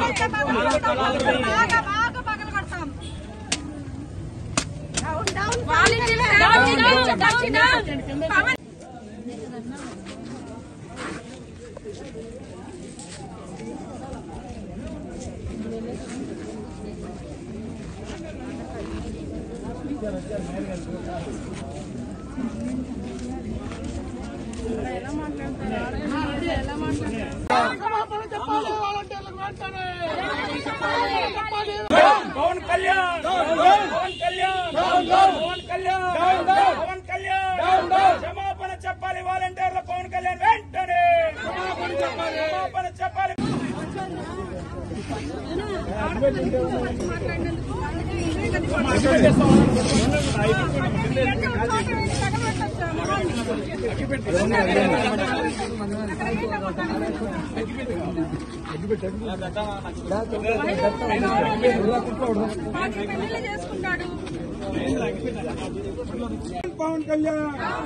బాగా బాగా పగలు కొడతాం వాలంటీర్లు down down down Pawan Pawan Kalyan Pawan Kalyan Pawan Kalyan Pawan Kalyan క్షమాపణ చెప్పాలి వాలంటీర్ల పవన్ కళ్యాణ్ వెంటనే క్షమాపణ చెప్పాలి పెళ్లిళ్ళు చేసుకుంటాడు పవన్ కళ్యాణ్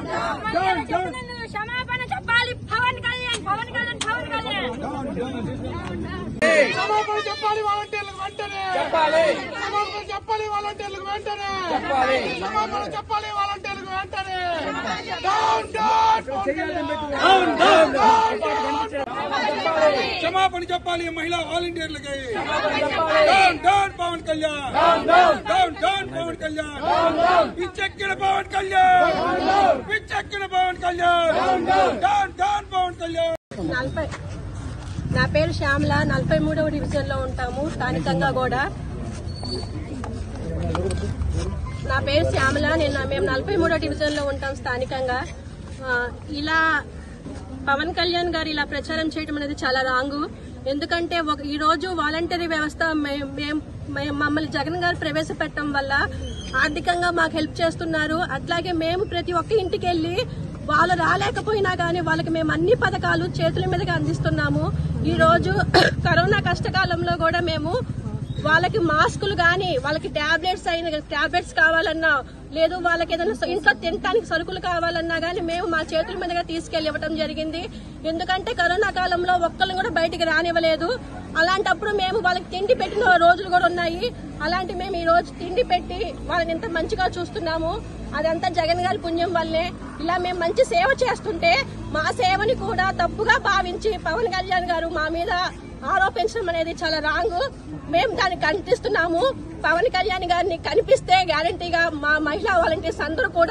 క్షమాపణ చెప్పాలి పవన్ కళ్యాణ్ పవన్ కళ్యాణ్ పవన్ కళ్యాణ్ క్షమాపణ చెప్పాలి వాలంటీర్లకు వెంటనే చెప్పాలి క్షమాపణ చెప్పాలి వాలంటీర్లకు వెంటనే చెప్పాలి క్షమాపణ చెప్పాలి వాలంటీర్లకు వెంటనే డౌన్ డౌన్ డౌన్ డౌన్ క్షమాపణ చెప్పాలి మహిళా వాలంటీర్లకి down down Pawan Kalyan down down Pawan Kalyan పిచ్చెక్కిన పవన్ కళ్యాణ్ పిచ్చెక్కిన పవన్ కళ్యాణ్ డౌన్ డౌన్ పవన్ కళ్యాణ్ నలభై నా పేరు శ్యామల నలభై మూడవ డివిజన్ లో ఉంటాము స్థానికంగా కూడా నా పేరు శ్యామల నేను మేము నలభై మూడో డివిజన్ లో ఉంటాం స్థానికంగా ఆ, ఇలా పవన్ కళ్యాణ్ గారు ఇలా ప్రచారం చేయడం అనేది చాలా రాంగు ఎందుకంటే ఒక ఈ రోజు వాలంటరీ వ్యవస్థ మే- మేం- మే- మమ్మల్ని జగన్ గారు ప్రవేశపెట్టడం వల్ల ఆర్థికంగా మాకు హెల్ప్ చేస్తున్నారు అట్లాగే మేము ప్రతి ఒక్క ఇంటికి వెళ్లి వాళ్ళు రాలేకపోయినా కానీ వాళ్ళకి మేము అన్ని పథకాలు చేతుల మీదుగా అందిస్తున్నాము ఈ రోజు కరోనా కష్టకాలంలో కూడా మేము వాళ్ళకి మాస్కులు గాని వాళ్ళకి టాబ్లెట్స్ అయిన టాబ్లెట్స్ కావాలన్నా లేదు వాళ్ళకి ఏదైనా స- ఇంట్లో తినడానికి సరుకులు కావాలన్నా గానీ మేము మా చేతుల మీదుగా తీసుకెళ్లి ఇవ్వడం జరిగింది ఎందుకంటే కరోనా కాలంలో ఒక్కళ్ళు కూడా బయటికి రానివ్వలేదు అలాంటప్పుడు మేము వాళ్ళకి తిండి పెట్టిన రోజులు కూడా ఉన్నాయి అలాంటి మేము ఈ రోజు తిండి పెట్టి వాళ్ళని ఎంత మంచిగా చూస్తున్నాము అదంతా జగన్ గారి పుణ్యం వల్లే ఇలా మేము మంచి సేవ చేస్తుంటే మా సేవని కూడా తప్పుగా భావించి పవన్ కళ్యాణ్ గారు మా మీద ఆరోపించడం అనేది చాలా రాంగ్ మేము దాన్ని కనిపిస్తున్నాము పవన్ కళ్యాణ్ గారిని కనిపిస్తే గ్యారంటీగా మా మహిళా వాలంటీర్స్ అందరూ కూడా